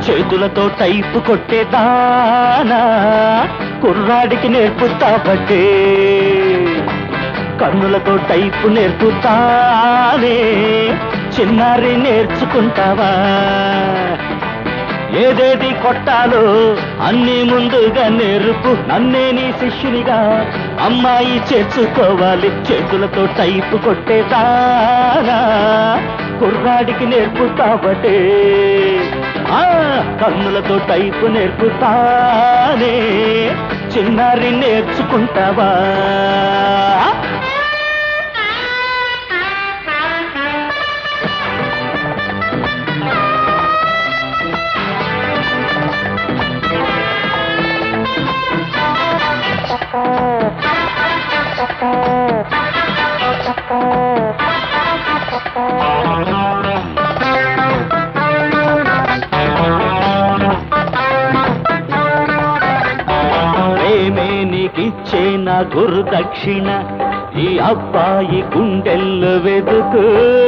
చేతులతో టైపు కొట్టేదానా కుర్రాడికి నేర్పుతాబట్టే కన్నులతో టైపు నేర్పుతానే చిన్నారి నేర్చుకుంటావా ఏదేది కొట్టాలో అన్ని ముందుగా నేర్పు నన్నే నీ శిష్యునిగా అమ్మాయి చేర్చుకోవాలి చేతులతో టైపు కొట్టేదానా కుర్రాడికి నేర్పుతాబటే ఆ కన్నులతో టైపు నేర్పుతానే చిన్నారి నేర్చుకుంటావా ప్రేమే నీకిచ్చే నా గురు దక్షిణ ఈ అబ్బాయి గుండెల్లో వెతుకు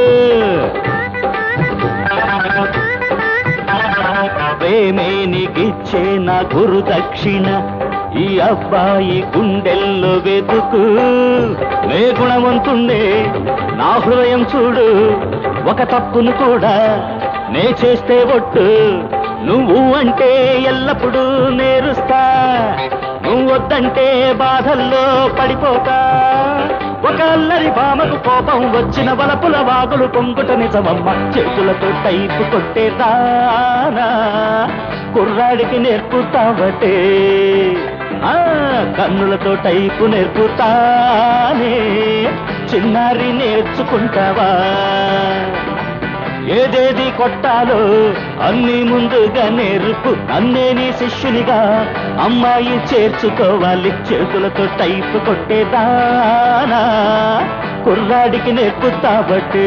ప్రేమే నీకిచ్చే నా గురు దక్షిణ ఈ అబ్బాయి గుండెల్లో వెతుకు నే గుణవంతుండే నా హృదయం చూడు ఒక తప్పును కూడా నే చేస్తే ఒట్టు నువ్వు అంటే ఎల్లప్పుడూ నేరుస్తా నువ్వు వద్దంటే బాధల్లో పడిపోతా ఒక అల్లరి భామకు కోపం వచ్చిన వలపుల వాగులు పొంగుట నిజమమ్మ చేతులతో టైపు కొట్టేదానా కుర్రాడికి నేర్పుతావటే ఆ కన్నులతో టైపు నేర్పుతానే చిన్నారి నేర్చుకుంటావా ఏదేది కొట్టాలో అన్ని ముందుగా నేర్పు నన్నే నీ శిష్యునిగా అమ్మాయి చేర్చుకోవాలి చేతులతో టైపు కొట్టేదానా కుర్రాడికి నేర్పుతాబట్టే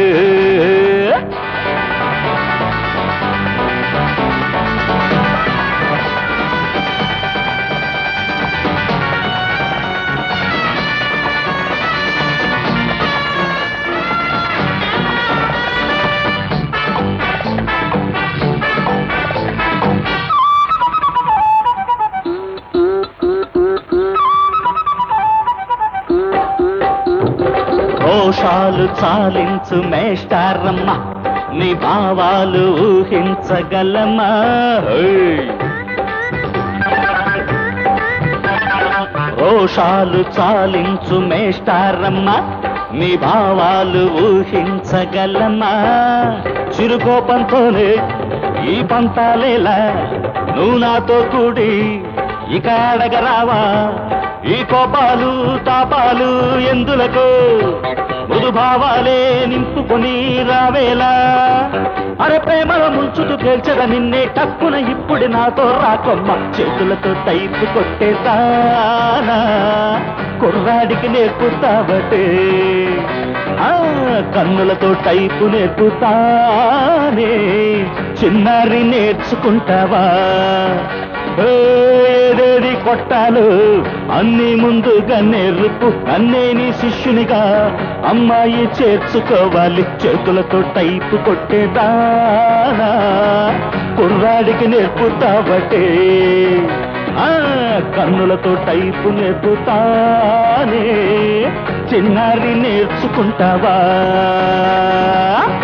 దోషాలు చాలించు మేష్టారమ్మ నీ భావాలు ఊహించగలమా హేయ్. రోషాలు చాలించు మేష్టారమ్మ నీ భావాలు ఊహించగలమా చిరుకోపంతోనే ఈ పంతాలేలా నువ్వు నాతో కూడి ఇక అడగరావా ఈ కోపాలు తాపాలు ఎందులకు మృదు భావాలే నింపుకొని రావేలా అరే ప్రేమలో ముంచుతూ పేల్చద నిన్నే టక్కున ఇప్పుడు నాతో రాకొమ్మ చేతులతో టైపు కొట్టేదానా కుర్రాడికి నేర్పుతాబటే ఆ కన్నులతో టైపు నేర్పుతానే చిన్నారి నేర్చుకుంటావా ఏదేది కొట్టాలు అన్ని ముందుగా నేర్పు నన్నే నీ శిష్యునిగా అమ్మాయి చేర్చుకోవాలి చేతులతో టైపు కొట్టేదానా కుర్రాడికి నేర్పుతాబటే ఆ కన్నులతో టైపు నేర్పుతానే చిన్నారి నేర్చుకుంటావా